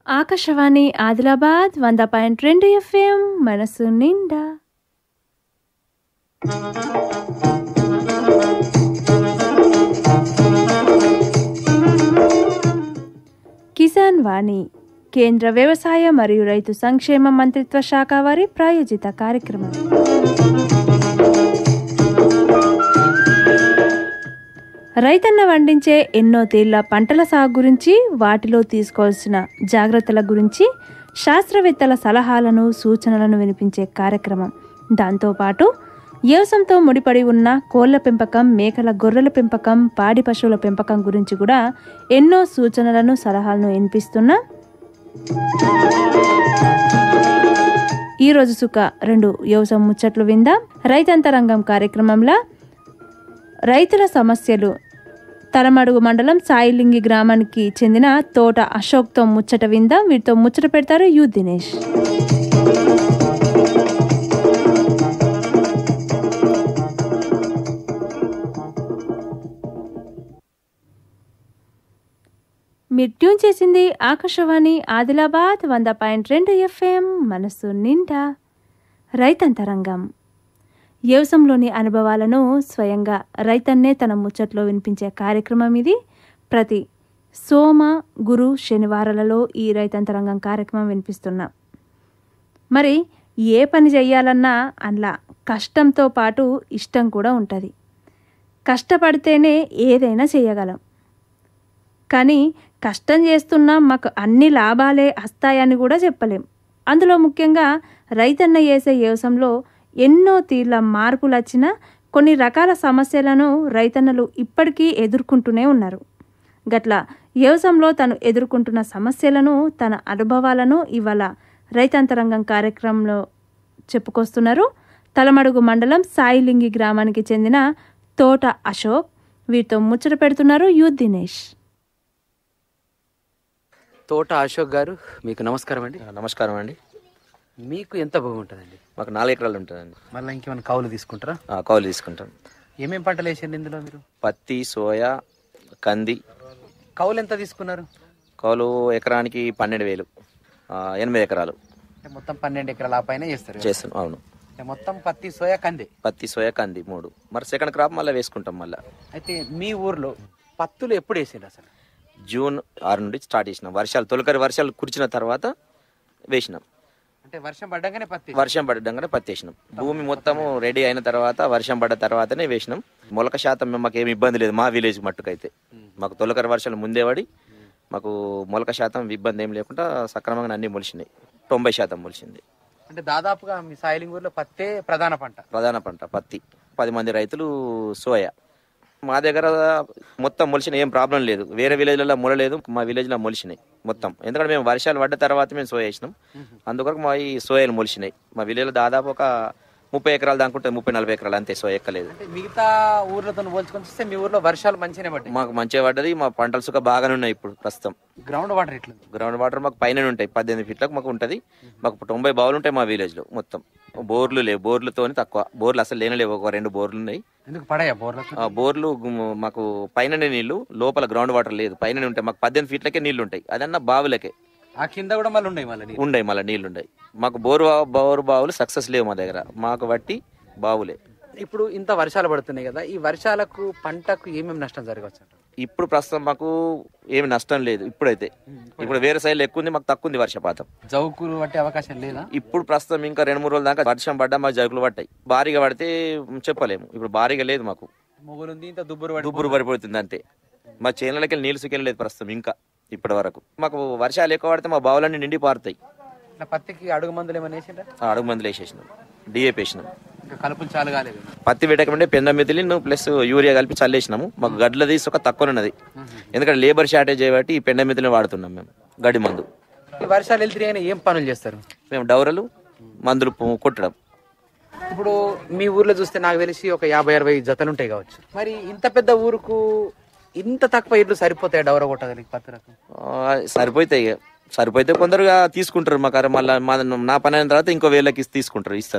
ఆకాశవాణి ఆదిలాబాద్ వంద పాయింట్ రెండు ఎఫ్ఎం మనసు నిండా కిసాన్ వాణి కేంద్ర వ్యవసాయ మరియు రైతు సంక్షేమ మంత్రిత్వ శాఖ వారి ప్రాయోజిత కార్యక్రమం రైతన్న వండించే ఎన్నో తీర్ల పంటల సాగు గురించి వాటిలో తీసుకోవాల్సిన జాగ్రత్తల గురించి శాస్త్రవేత్తల సలహాలను సూచనలను వినిపించే కార్యక్రమం దాంతోపాటు వ్యవసాయంతో ముడిపడి ఉన్న కోళ్ల పెంపకం మేకల గొర్రెల పెంపకం పాడి పశువుల పెంపకం గురించి కూడా ఎన్నో సూచనలను సలహాలను వినిపిస్తున్న ఈరోజు సుఖ రెండు వ్యవసాయం ముచ్చట్లు విందాం రైతాంతరంగం కార్యక్రమంలో రైతుల సమస్యలు తలమడుగు మండలం సాయిలింగి గ్రామానికి చెందిన తోట అశోక్తో ముచ్చట విందాం వీటితో ముచ్చట పెడతారు యు దినేష్ మీరు ట్యూన్ చేసింది ఆకాశవాణి ఆదిలాబాద్ వంద పాయింట్ రెండు ఎఫ్ఎం మనసు నిండా రైతంతరంగం వ్యవసాయంలోని అనుభవాలను స్వయంగా రైతన్నే తన ముచ్చట్లో వినిపించే కార్యక్రమం ఇది ప్రతి సోమ గురు శనివారాలలో ఈ రైతంతరంగం కార్యక్రమం వినిపిస్తున్నాం మరి ఏ పని చేయాలన్నా అందులో కష్టంతో పాటు ఇష్టం కూడా ఉంటుంది కష్టపడితేనే ఏదైనా చేయగలం కానీ కష్టం చేస్తున్నా మాకు అన్ని లాభాలే వస్తాయని కూడా చెప్పలేం అందులో ముఖ్యంగా రైతన్న చేసే వ్యవసాయంలో ఎన్నో తీర్ల మార్పులు వచ్చినా కొన్ని రకాల సమస్యలను రైతన్నలు ఇప్పటికీ ఎదుర్కొంటూనే ఉన్నారు గట్ల వ్యవసాయంలో తను ఎదుర్కొంటున్న సమస్యలను తన అనుభవాలను ఇవాళ రైతాంతరంగం కార్యక్రమంలో చెప్పుకొస్తున్నారు తలమడుగు మండలం సాయిలింగి గ్రామానికి చెందిన తోట అశోక్ వీరితో ముచ్చట పెడుతున్నారు యు దినేష్ తోట అశోక్ గారు మీకు నమస్కారం అండి ఆ, నమస్కారం అండి మీకు ఎంత భూమి ఉంటుందండి మాకు నాలుగు ఎకరాలు ఉంటుందండి మళ్ళీ ఇంకేమైనా కౌలు తీసుకుంటారా ఆ, కౌలు తీసుకుంటాం ఏమేం పంటలు వేసారు ఇందులో మీరు పత్తి సోయా కంది కౌలు ఎంత తీసుకున్నారు కౌలు ఎకరానికి పన్నెండు వేలు ఆ, ఎనిమిది ఎకరాలు అంటే మొత్తం పన్నెండు ఎకరాల ఆ పైన చేస్తారు కదా? చేస్తున్నాం అవును అంటే మొత్తం పత్తి సోయా కంది పత్తి సోయా కంది మూడు మరి సెకండ్ క్రాప్ మళ్ళీ వేసుకుంటాం మళ్ళీ అయితే మీ ఊర్లో పత్తులు ఎప్పుడు వేసారు అసలు జూన్ ఆరు నుండి స్టార్ట్ చేసినాం వర్షాలు తొలకరి వర్షాలు కురిచిన తర్వాత వేసినాం అంటే వర్షం పడ్డాగానే పత్తి వర్షం పడడంగానే పత్తి వేసినాం భూమి మొత్తము రెడీ అయిన తర్వాత వర్షం పడ్డ తర్వాతనే వేసినాం మొలక శాతం మేము మాకు ఏమి ఇబ్బంది లేదు మా విలేజ్ మట్టుకైతే మాకు తొలకరి వర్షాలు ముందే పడి మాకు మొలక శాతం ఇబ్బంది ఏం లేకుండా సక్రమంగా అన్ని మొలిచినాయి తొంభై శాతం మొలిచింది అంటే దాదాపుగా మీ సాయిలింగ్ ఊర్లో పత్తే ప్రధాన పంట ప్రధాన పంట పత్తి పది మంది రైతులు సోయా మా దగ్గర మొత్తం మొలిచిన ఏం ప్రాబ్లం లేదు వేరే విలేజ్లలో మొలలేదు మా విలేజ్లో మొలిచినాయి మొత్తం ఎందుకంటే మేము వర్షాలు పడ్డ తర్వాత మేము సోయా వేసినాం అందుకొరకు మా ఈ సోయాలు మొలిచినాయి మా విలేజ్లో దాదాపు ఒక ముప్పై ఎకరాలు దాకా ఉంటుంది ముప్పై నలభై ఎకరాలు అంతే సోయా ఎక్కలేదు అంటే మిగతా ఊర్లతో పోల్చుకొని చూస్తే మీ ఊర్లో వర్షాలు మంచిగానే పడ్డాయి మాకు మంచిగా పడ్డది మా పంటలు సుఖ బాగానే ఉన్నాయి ఇప్పుడు ప్రస్తుతం గ్రౌండ్ వాటర్ ఎట్లుంది గ్రౌండ్ వాటర్ మాకు పైన ఉంటాయి పద్దెనిమిది ఫీట్లకు మాకు ఉంటుంది మాకు తొంభై బావులు ఉంటాయి మా విలేజ్లో మొత్తం బోర్లు లేవు బోర్లతోని తక్కువ బోర్లు అసలు లేనే లేవు ఒక రెండు బోర్లు ఉన్నాయి ఎందుకు పడాయా బోర్లకు ఆ బోర్లు గుమ్- మాకు పైననే నీళ్లు లోపల గ్రౌండ్ వాటర్ లేదు పైననే ఉంటాయి మాకు పద్దెనిమిది ఫీట్లకే నీళ్లు ఉంటాయి అదన్నా బావులకే ఆ కింద కూడా మళ్ళీ ఉన్నాయి మళ్ళీ నీళ్ళు. ఉండయి మళ్ళీ నీళ్లు ఉండయి మాకు బోరు బా- బోరు బావులు సక్సెస్ లేవు మా దగ్గర మాకు బట్టి బావులే ఇప్పుడు ఇంత వర్షాలు పడుతున్నాయి కదా ఈ వర్షాలకు పంటకు ఏమేమి నష్టం జరగవచ్చు అంటారు ఇప్పుడు ప్రస్తుతం మాకు ఏమి నష్టం లేదు ఇప్పుడైతే ఇప్పుడు వేరే సైడ్లో ఎక్కువ ఉంది మాకు తక్కువ ఉంది వర్షపాతం జౌకులు పట్టే అవకాశం లేదా ఇప్పుడు ప్రస్తుతం ఇంకా రెండు మూడు రోజుల దాకా వర్షం పడ్డా మాకు జగులు పట్టాయి భారీగా పడితే చెప్పలేము ఇప్పుడు భారీగా లేదు మాకు మొగులుంది ఇంత దుబ్బురు పడి దుబ్బురు పడిపోతుంది అంతే మా చేనులకి నీళ్ళు సుకెళ్ళలేదు ప్రస్తుతం ఇంకా ఇప్పటి వరకు మాకు వర్షాలు ఎక్కువ పడితే మా బావులన్నీ నిండి పారుతాయి ఇట్లా పత్తికి అడుగు మందులు ఏమైనా వేసిండ్రా ఆ అడుగు మందులు వేసేసినాం డిఏపి వేసినాం ఇంకా కలుపులు చాలు కాలేదు పత్తి పెట్టకముందే పెండ మిథిలిన్ ప్లస్ యూరియా కలిపి చల్లేసినాము మాకు గడ్ల తీసి ఒక తక్కువ ఉన్నది ఎందుకంటే లేబర్ షార్టేజ్ చేయబట్టి ఈ పెండ మిథిలిన్ వాడుతున్నాం మేము గడ్డి మందు ఈ వర్షాలు వెళ్తే ఏం పనులు చేస్తారు మేము డౌరలు మందులు పు- కొట్టడం ఇప్పుడు మీ ఊర్లో చూస్తే నాకు తెలిసి ఒక యాభై అరవై జతలు ఉంటాయి కావచ్చు మరి ఇంత పెద్ద ఊరుకు ఇంత తక్కువ ఇల్లు సరిపోతాయి డవర కొట్టగలిగి పత్తి రకం ఆ, సరిపోతాయి ఇక. సరిపోతే కొందరుగా తీసుకుంటారు మాకు అరే మళ్ళీ మా నా పని అయిన తర్వాత ఇంకో వేలకి ఇస్- తీసుకుంటారు ఇస్తారు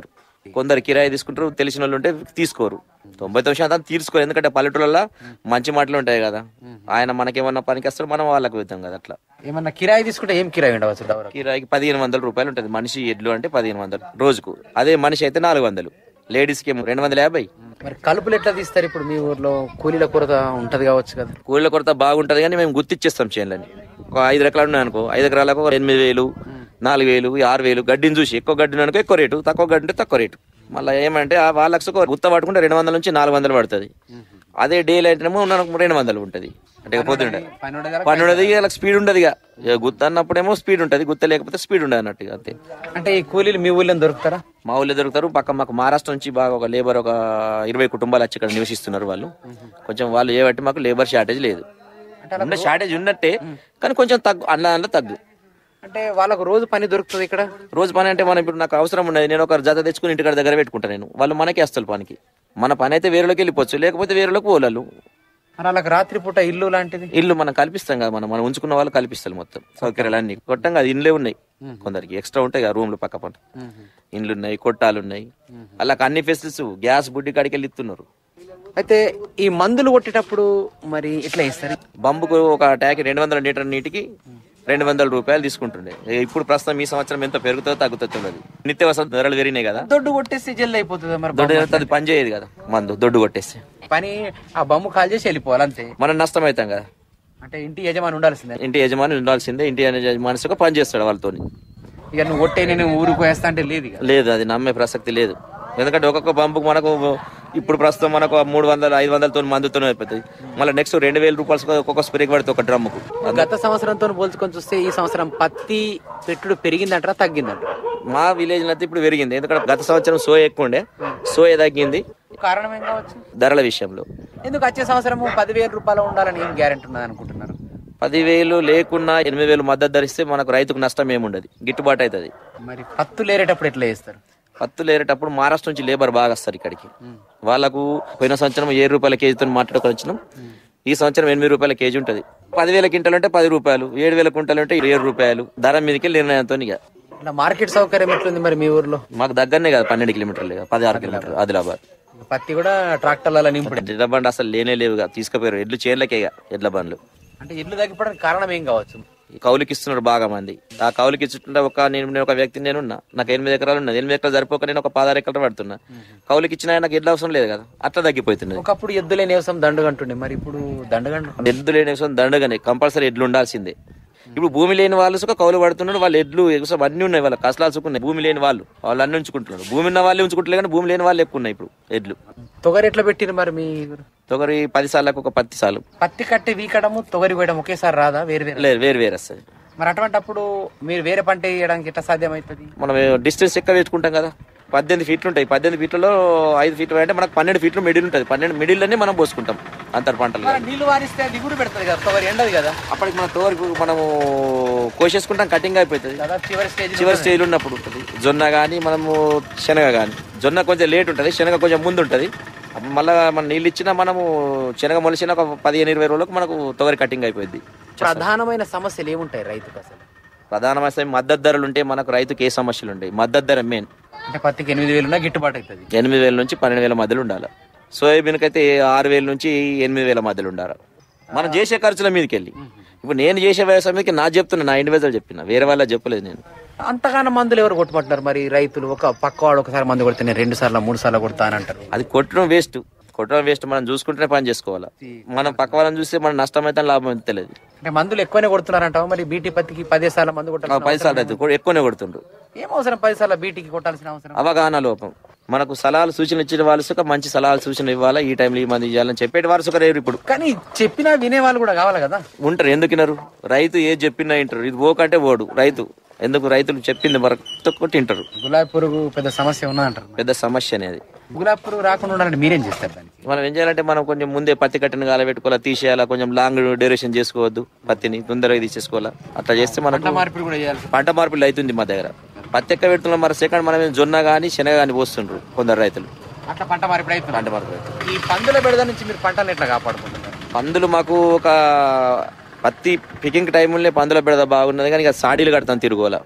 కొందరు కిరాయి తీసుకుంటారు తెలిసిన వాళ్ళు ఉంటే తీసుకోరు తొంభై తొమ్మిది శాతం తీసుకోరు ఎందుకంటే పల్లెటూళ్ళలో మంచి మాటలు ఉంటాయి కదా ఆయన మనకేమన్నా పనికి వస్తాడు మనం వాళ్ళకి వెళ్తాం కదా అట్లా ఏమన్నా కిరాయి తీసుకుంటే ఏం కిరాయి ఉండవచ్చు డవరకు కిరాయికి పదిహేను వందల రూపాయలు ఉంటుంది మనిషి ఎడ్లు అంటే పదిహేను వందలు రోజుకు అదే మనిషి అయితే నాలుగు వందలు లేడీస్కి ఏమో రెండు వందల యాభై మరి కలుపులు ఎట్లా తీస్తారు ఇప్పుడు మీ ఊర్లో కూలీల కొరత ఉంటది కావచ్చు కదా కూలీల కొరత బాగుంటది కానీ మేము గుర్తిచ్చేస్తాం చేనులని ఒక ఐదు ఎకరాలు ఉన్నాయి అనుకో ఐదు ఎకరాలకు ఒక ఎనిమిది వేలు నాలుగు వేలు ఆరు వేలు గడ్డిని చూసి ఎక్కువ గడ్డి అనుకో ఎక్కువ రేటు తక్కువ గడ్డి ఉంటే తక్కువ రేటు మళ్ళీ ఏమంటే ఆ వాళ్ళకి ఒక గుత్త పట్టుకుంటే రెండు వందల నుంచి నాలుగు వందలు పడుతుంది అదే డే లైట్ ఏమో మనకు రెండు వందలు ఉంటుంది అంటే ఇక పొద్దుంటే పని ఉండదు కదా? పని ఉండదు ఇక వాళ్ళకి స్పీడ్ ఉండదు ఇక ఇక గుత్త అన్నప్పుడేమో స్పీడ్ ఉంటుంది గుత్త లేకపోతే స్పీడ్ ఉండదు అన్నట్టు ఇక అంతే అంటే ఈ కూలీలు మీ ఊళ్ళో దొరుకుతారా మా ఊళ్ళో దొరుకుతారు పక్క మాకు మహారాష్ట్ర నుంచి బాగా ఒక లేబర్ ఒక ఇరవై కుటుంబాలు వచ్చి ఇక్కడ నివసిస్తున్నారు వాళ్ళు కొంచెం వాళ్ళు ఏబట్టి మాకు లేబర్ షార్టేజ్ లేదు ఉన్న షార్టేజ్ ఉన్నట్టే కానీ కొంచెం తగ్గు అన్న అందులో తగ్గు అంటే వాళ్ళకు రోజు పని దొరుకుతుంది ఇక్కడ రోజు పని అంటే మనం ఇప్పుడు నాకు అవసరం ఉన్నది నేను ఒక జత తెచ్చుకుని ఇంటికాడ దగ్గర పెట్టుకుంటాను నేను వాళ్ళు మనకే వస్తారు పనికి మన పని అయితే వేరేలోకి వెళ్ళిపోవచ్చు లేకపోతే వేరేలోకి పోలాలు మరి వాళ్ళకి రాత్రి పూట ఇల్లు లాంటిది ఇల్లు మనం కల్పిస్తాం కదా మనం మనం ఉంచుకున్న వాళ్ళు కల్పిస్తారు మొత్తం సౌకర్యాలు అన్ని కొట్టంగా అది ఇండ్లే ఉన్నాయి కొందరికి ఎక్స్ట్రా ఉంటాయి కదా రూమ్లు పక్క పంట ఇండ్లు ఉన్నాయి కొట్టాలు ఉన్నాయి అలా అన్ని ఫెసిలిటీస్ గ్యాస్ బుడ్డి కాడికి వెళ్ళి ఇస్తున్నారు అయితే ఈ మందులు కొట్టేటప్పుడు మరి ఎట్లా ఇస్తారు బంబుకు ఒక ట్యాక్ రెండు వందల లీటర్ నీటికి రెండు వందల రూపాయలు తీసుకుంటుండే ఇప్పుడు ప్రస్తుతం ఈ సంవత్సరం ఎంత పెరుగుతుందో తగ్గుతుందో అది నిత్యావసర ధరలు పెరిగినాయి కదా దొడ్డు కొట్టేస్తే జల్ది అయిపోతుంది మరి దొడ్డు అది పని చేయదు కదా మందు దొడ్డు కొట్టేస్తే పని ఆ బొమ్మ కాల్ చేసి వెళ్ళిపోవాలి అంతే మనం నష్టం అవుతాం కదా అంటే ఇంటి యజమాని ఉండాల్సిందే ఇంటి యజమాని ఉండాల్సిందే ఇంటి యజమాని ఒక పని చేస్తాడు వాళ్ళతో ఇక నువ్వు కొట్టే నేను ఊరికి వేస్తా అంటే లేదు ఇక లేదు అది నమ్మే ప్రసక్తి లేదు ఎందుకంటే ఒక్కొక్క బంపుకు మనకు ఇప్పుడు ప్రస్తుతం మనకు మూడు వందలు ఐదు వందలతో మందుతోనే అయిపోతుంది మళ్ళీ నెక్స్ట్ రెండు వేల రూపాయలు ఒక్కొక్క స్ప్రేకి పడుతుంది ఒక డ్రమ్ముకు గత సంవత్సరంతో పోల్చుకొని చూస్తే ఈ సంవత్సరం పత్తి పెట్టుడు పెరిగిందంటారా తగ్గిందంటారా మా విలేజ్ అయితే ఇప్పుడు పెరిగింది ఎందుకంటే గత సంవత్సరం సోయ ఎక్కువ ఉండే సోయ తగ్గింది కారణం ఏం కావచ్చు ధరల విషయంలో ఎందుకు వచ్చే సంవత్సరం పదివేల రూపాయలు ఉండాలని ఏం గ్యారెంటీ ఉన్నది అనుకుంటున్నారు పదివేలు లేకున్నా ఎనిమిది వేలు మద్దతు ధరిస్తే మనకు రైతుకు నష్టం ఏముండదు గిట్టుబాటు అవుతుంది మరి పత్తు లేరేటప్పుడు ఎట్లా చేస్తారు పత్తులు ఏరేటప్పుడు మహారాష్ట్ర నుంచి లేబర్ బాగా వస్తారు ఇక్కడికి వాళ్ళకు పోయిన సంవత్సరం ఏడు రూపాయల కేజీతో మాట్లాడుకొని వచ్చినాం ఈ సంవత్సరం ఎనిమిది రూపాయల కేజీ ఉంటుంది పదివేల క్వింటలు అంటే పది రూపాయలు ఏడు వేల క్వింటలు అంటే ఏడు రూపాయలు ధర మీదకి నిర్ణయంతో ఇక ఇట్లా మార్కెట్ సౌకర్యం ఎట్లుంది మరి మీ ఊర్లో మాకు దగ్గరనే కదా పన్నెండు కిలోమీటర్లు ఇక పదహారు కిలోమీటర్లు ఆదిలాబాద్ పత్తి కూడా ట్రాక్టర్ల నింపుడు ఎడ్ల బండి అసలు లేనే లేవుగా తీసుకుపోయారు ఎడ్లు చేర్లకే ఇక ఎడ్ల బండ్లు అంటే ఇల్లు తగ్గిపోవడానికి కారణం ఏం కావచ్చు ఈ కౌలుకి ఇస్తున్నారు బాగా మంది ఆ కౌలుకి ఇస్తుంటే ఒక నేను నేను ఒక వ్యక్తి నేను ఉన్నా నాకు ఎనిమిది ఎకరాలు ఉన్నది ఎనిమిది ఎకరాలు సరిపోక నేను ఒక పదహారు ఎకరాలు పడుతున్నా కౌలుకి ఇచ్చిన నాకు ఎడ్ల అవసరం లేదు కదా అట్లా తగ్గిపోతున్నది ఒకప్పుడు ఎద్దులే వ్యవసాయం దండుగంటుండే మరి ఇప్పుడు దండగండు ఎద్దు లేని వ్యవసాయం దండగానే కంపల్సరీ ఎడ్లు ఉండాల్సిందే ఇప్పుడు భూమి లేని వాళ్ళు సుఖ కౌలు పడుతున్నారు వాళ్ళు ఎడ్లు ఎగుసం అన్ని ఉన్నాయి వాళ్ళ కష్టాలు సుఖం భూమి లేని వాళ్ళు వాళ్ళు అన్ని ఉంచుకుంటున్నారు భూమి ఉన్న వాళ్ళే ఉంచుకుంటలే కానీ భూమి లేని వాళ్ళు ఎక్కువ ఉన్నాయి ఇప్పుడు ఎడ్లు తొగరి ఎట్లా పెట్టిరు మరి మీ తొగరి పది సార్లకు ఒక పత్తి సార్లు పత్తి కట్టి వీకడము తొగరి వేయడం ఒకేసారి రాదా వేరు వేరు లేదు వేరు వేరు వస్తుంది మరి అటువంటప్పుడు మీరు వేరే పంట వేయడానికి ఎట్లా సాధ్యమవుతుంది మనం డిస్టెన్స్ ఎక్కువ పెట్టుకుంటాం కదా పద్దెనిమిది ఫీట్లు ఉంటాయి పద్దెనిమిది ఫీట్లలో ఐదు ఫీట్లు అంటే మనకు పన్నెండు ఫీట్లు మిడిల్ ఉంటుంది పన్నెండు మిడిల్లోనే మనం పోసుకుంటాం అంతర్ పంటలు మరి నీళ్లు వారిస్తే అది కూడా పెడుతుంది కదా తొగరి ఎండదు కదా అప్పటికి మన తోరకు మనము కోసేసుకుంటాం కటింగ్ అయిపోతుంది దాదాపు చివరి స్టేజ్ చివరి స్టేజ్ ఉన్నప్పుడు ఉంటుంది జొన్న కానీ మనము శనగ కానీ జొన్న కొంచెం లేట్ ఉంటుంది శనగ కొంచెం ముందు ఉంటుంది అప్పుడు మళ్ళీ మన నీళ్ళు ఇచ్చినా మనము శనగ మొలిచిన ఒక పదిహేను ఇరవై రోజులకు మనకు తొగరి కటింగ్ అయిపోయింది ప్రధానమైన సమస్యలు ఏముంటాయి రైతుకు అసలు ప్రధానమైన మద్దతు ధరలు ఉంటే మనకు రైతుకి ఏ సమస్యలు ఉంటాయి మద్దతు ధర మెయిన్ అంటే పత్తికి ఎనిమిది వేలున్నా గిట్టుబాటు అవుతుంది ఎనిమిది వేల నుంచి పన్నెండు వేల మధ్యలో ఉండాలి సోయాబీన్కి అయితే ఆరు వేల నుంచి ఎనిమిది వేల మధ్యలో ఉండాలి మనం చేసే ఖర్చుల మీదకి వెళ్ళి ఇప్పుడు నేను చేసే వ్యవసాయం మీదకి నా చెప్తున్నా నా ఇండివిజువల్ చెప్పిన వేరే వాళ్ళ చెప్పలేదు నేను అంతగానో మందులు ఎవరు కొట్టుకుంటున్నారు మరి రైతులు ఒక పక్కవాడు ఒకసారి మందు కొడితే నేను రెండు సార్లు మూడు సార్లు కొడతా అని అంటారు అది కొట్టడం వేస్ట్ కొట్టడం వేస్ట్ మనం చూసుకుంటేనే పని చేసుకోవాలి మనం పక్క వాళ్ళని చూస్తే మనం నష్టం అయితే లాభం అయితే తెలియదు అంటే మందులు ఎక్కువనే కొడుతున్నారంటావా మరి బీటీ పత్తికి పదే సార్లు మందు ఆ కొట్టాలి పది సార్లు అయితే కూడా ఎక్కువనే కొడుతుండ్రు ఏం అవసరం పది సార్లు బీటీకి కొట్టాల్సిన అవసరం అవగాహన లోపం మనకు సలహాలు సూచనలు ఇచ్చిన వాళ్ళు సుఖ మంచి సలహాలు సూచనలు ఇవ్వాలా ఈ టైంలో ఈ మంది చేయాలని చెప్పేటి వారు సుఖ రేరు ఇప్పుడు కానీ చెప్పినా వినే వాళ్ళు కూడా కావాలి కదా ఉంటారు ఎందుకు వినరు రైతు ఏది చెప్పినా వింటారు ఇది ఓకంటే ఓడు రైతు ఎందుకు రైతులు చెప్పింది మరొక కొట్టి వింటారు గులాబీ పురుగు పెద్ద సమస్య ఉన్నదంటారు పెద్ద సమస్య అనేది గులాబీ పురుగు రాకుండా ఉండాలంటే మీరేం చేస్తారు దానికి మనం ఏం చేయాలంటే మనం కొంచెం ముందే పత్తి కట్టిన కాలబెట్టుకోవాలా తీసేయాలా కొంచెం లాంగ్ డ్యూరేషన్ చేసుకోవద్దు పత్తిని తొందరగా తీసేసుకోవాలా అట్లా చేస్తే మనకు మార్పిడి కూడా చేయాలి పంట మార్పిడి అవుతుంది మా దగ్గర పత్తి ఎక్క పెడుతున్నాం మరి సెకండ్ మనం ఏం జొన్న కానీ శనగ కానీ పోస్తుండ్రు కొందరు రైతులు అట్లా పంట మార్పిడి అవుతుంది పంట మార్పిడి అవుతుంది. ఈ పందుల బెడద నుంచి మీరు పంటలు ఎట్లా కాపాడుకుంటున్నారు పందులు మాకు ఒక పత్తి పికింగ్ టైంలో పందుల బెడద బాగున్నది కానీ ఇక సాడీలు కడతాం తిరుగుకోవాలా అమ్మో,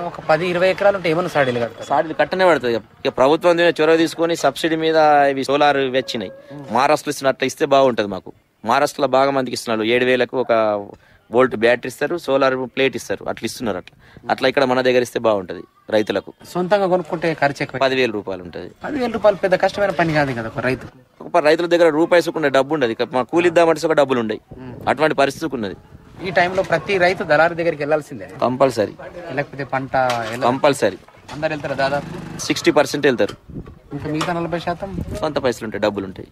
ఒక పది ఇరవై ఎకరాలు ఉంటే ఏమన్నా సాడీలు కడతారు సాటిది కట్టనే పడుతుంది ఇక. ఇక ప్రభుత్వం దీని చొరవ తీసుకొని సబ్సిడీ మీద ఇవి సోలార్ వచ్చినాయి మహారాష్ట్ర ఇస్తున్న అట్లా ఇస్తే బాగుంటది మాకు మహారాష్ట్రలో బాగా మందికి ఇస్తున్నారు ఏడు వేలకు ఒక వోల్ట్ బ్యాటరీ ఇస్తారు సోలార్ ప్లేట్ ఇస్తారు అట్లా ఇస్తున్నారు అట్లా అట్లా ఇక్కడ మన దగ్గర ఇస్తే బాగుంటది రైతులకు సొంతంగా కొనుక్కుంటే ఖర్చు ఎక్కువ పదివేల రూపాయలు ఉంటది పదివేల రూపాయలు పెద్ద కష్టమైన పని కాదు కదా ఒక రైతు ఒక రైతుల దగ్గర రూపాయి సుకుండే డబ్బు ఉండదు ఇక మా కూలి ఇద్దామంటే ఒక డబ్బులు ఉండయి అటువంటి పరిస్థితి ఉన్నది ఈ టైంలో ప్రతి రైతు దళారి దగ్గరికి వెళ్ళాల్సిందే కంపల్సరీ లేకపోతే పంట ఎలా కంపల్సరీ అందరు వెళ్తారు దాదాపు సిక్స్టీ పర్సెంట్ వెళ్తారు ఇంకా మిగతా నలభై శాతం సొంత పైసలు ఉంటాయి డబ్బులు ఉంటాయి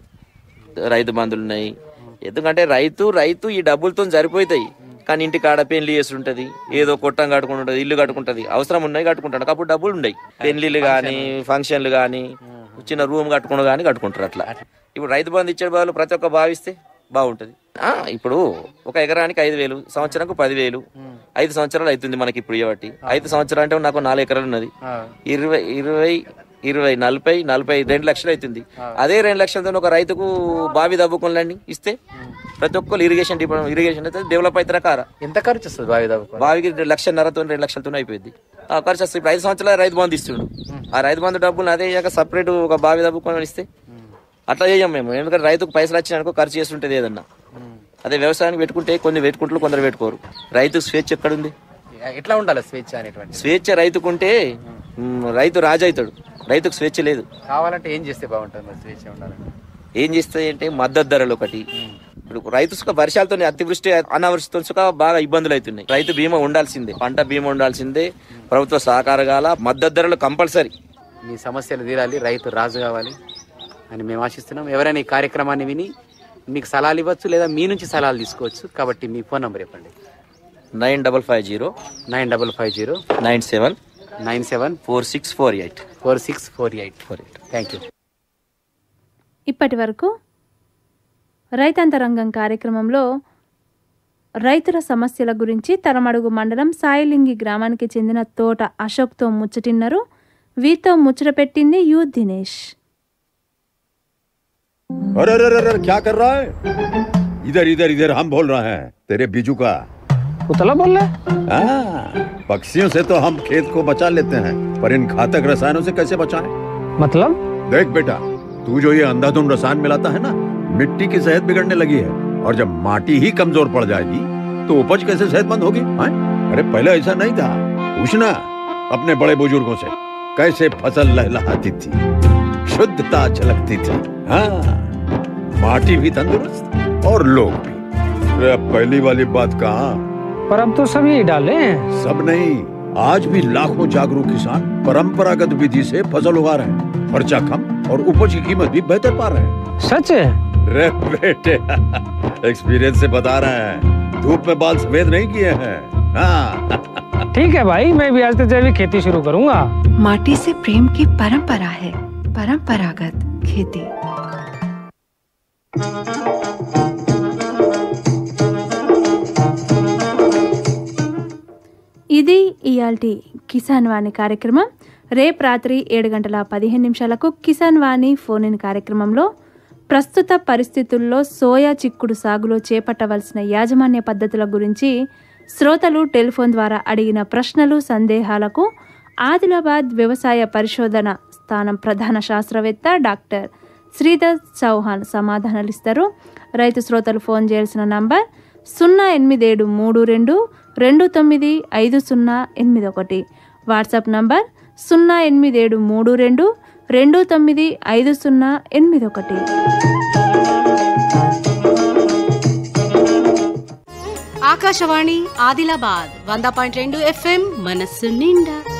రైతు బంధులు ఉన్నాయి ఎందుకంటే రైతు రైతు ఈ డబ్బులతో సరిపోతాయి కానీ ఇంటి కాడ పెళ్లి చేస్తుంటది ఏదో కొట్టం కట్టుకుంటుంటది ఇల్లు కట్టుకుంటది అవసరం ఉన్నాయి కట్టుకుంటాడు అప్పుడు డబ్బులు ఉన్నాయి పెళ్లిళ్ళు కానీ ఫంక్షన్లు కానీ చిన్న రూమ్ కట్టుకుని కానీ కట్టుకుంటారు అట్లా ఇప్పుడు రైతు బంధు ఇచ్చే వాళ్ళు ప్రతి ఒక్క భావిస్తే బాగుంటది ఆ, ఇప్పుడు ఒక ఎకరానికి ఐదు వేలు సంవత్సరానికి పదివేలు ఐదు సంవత్సరాలు అవుతుంది మనకి ఇప్పుడు ఇవ్వటి ఐదు సంవత్సరాలు అంటే నాకు నాలుగు ఎకరాలు ఉన్నది ఇరవై ఇరవై ఇరవై నలభై నలభై రెండు లక్షలు అవుతుంది అదే రెండు లక్షలతో ఒక రైతుకు బావి దవ్వుకోనండి ఇస్తే ప్రతి ఒక్కరు ఇరిగేషన్ డిపార్ట్మెంట్ ఇరిగేషన్ అయితే డెవలప్ అవుతారా కారా ఎంత ఖర్చు వస్తుంది బావి దాకా బావికి రెండు లక్షన్నరతో రెండు లక్షలతో అయిపోయింది ఆ ఖర్చు వస్తుంది ఇప్పుడు ఐదు సంవత్సరాలు రైతు బంధు ఇస్తుండు ఆ రైతు బంధు డబ్బులు అదే అయ్యాక సపరేట్ ఒక బావి దవ్వుకొని ఇస్తే అట్లా చేయం మేము ఎందుకంటే రైతుకు పైసలు వచ్చినాకో ఖర్చు చేస్తుంటది ఏదన్నా అదే వ్యవసాయానికి పెట్టుకుంటే కొన్ని పెట్టుకుంటారు కొందరు పెట్టుకోరు రైతుకు స్వేచ్ఛ ఎక్కడుంది ఎట్లా ఉండాలి స్వేచ్ఛ అనేటువంటి స్వేచ్ఛ రైతుకుంటే మ్, రైతు రాజు అవుతాడు రైతుకు స్వేచ్ఛ లేదు కావాలంటే ఏం చేస్తే బాగుంటుంది మరి స్వేచ్ఛ ఉండాలంటే ఏం చేస్తాయి అంటే మద్దతు ధరలు ఒకటి ఇప్పుడు రైతు సుఖ వర్షాలతో అతివృష్టి అనావృష్టితో సుఖ బాగా ఇబ్బందులు అవుతున్నాయి రైతు బీమా ఉండాల్సిందే పంట బీమా ఉండాల్సిందే ప్రభుత్వ సహకారగాల మద్దతు ధరలు కంపల్సరీ మీ సమస్యలు తీరాలి రైతు రాజు కావాలి అని మేము ఆశిస్తున్నాం ఎవరైనా ఈ కార్యక్రమాన్ని విని మీకు సలహాలు ఇవ్వచ్చు లేదా మీ నుంచి సలహాలు తీసుకోవచ్చు కాబట్టి మీ ఫోన్ నంబర్ చెప్పండి nine double five zero nine double five zero nine seven nine seven four six four eight four six four eight four eight thank you ఇప్పటి వరకు రైతాంతరంగం కార్యక్రమంలో రైతుల సమస్యల గురించి తలమడుగు మండలం సాయిలింగి గ్రామానికి చెందిన తోట అశోక్తో ముచ్చటిన్నారు వీతో ముచ్చట పెట్టింది యు దినేష్ अरे अरे अरे अरे, क्या कर रहा है इधर इधर इधर हम बोल रहे हैं तेरे बीजू का उतला बोल रहे हाँ, पक्षियों से तो हम खेत को बचा लेते हैं पर इन घातक रसायनों से कैसे बचाएं? मतलब देख बेटा तू जो ये अंधाधुंध रसायन मिलाता है ना मिट्टी की सेहत बिगड़ने लगी है और जब माटी ही कमजोर पड़ जाएगी तो उपज कैसे सेहतमंद होगी हाँ? अरे पहले ऐसा नहीं था पूछना अपने बड़े बुजुर्गों से कैसे फसल लहलहाती थी शुद्धता झलकती थी हाँ माटी भी तंदुरुस्त और लोग भी अरे अब पहली वाली बात कहाँ पर अब तो सब यही डाले हैं सब नहीं आज भी लाखों जागरूक किसान परंपरागत विधि से फसल उगा रहे हैं खर्चा कम और उपज की कीमत भी बेहतर पा रहे हैं सच है रे बेटे एक्सपीरियंस से बता रहे हैं धूप में बाल सफेद नहीं किए हैं हाँ ठीक है भाई मैं भी आज से जैविक खेती शुरू करूंगा माटी से प्रेम की परंपरा है परंपरागत खेती ఇది ఇయాల్టి కిసాన్ వాణి కార్యక్రమం రేపు రాత్రి ఏడు గంటల పదిహేను నిమిషాలకు కిసాన్ వాణి ఫోన్ ఇన్ కార్యక్రమంలో ప్రస్తుత పరిస్థితుల్లో సోయా చిక్కుడు సాగులో చేపట్టవలసిన యాజమాన్య పద్ధతుల గురించి శ్రోతలు టెలిఫోన్ ద్వారా అడిగిన ప్రశ్నలు సందేహాలకు ఆదిలాబాద్ వ్యవసాయ పరిశోధన స్థానం ప్రధాన శాస్త్రవేత్త డాక్టర్ శ్రీధర్ చౌహాన్ సమాధానాలు ఇస్తారు రైతు శ్రోతలు ఫోన్ చేయాల్సిన నంబర్ సున్నా ఎనిమిది ఏడు మూడు రెండు రెండు తొమ్మిది ఐదు సున్నా ఎనిమిది ఒకటి వాట్సాప్ నంబర్ సున్నా ఎనిమిది ఏడు మూడు రెండు రెండు తొమ్మిది ఐదు సున్నా ఎనిమిది ఒకటి ఆకాశవాణి ఆదిలాబాద్ వంద పాయింట్ రెండు ఎఫ్ఎం మనస్సు నిండా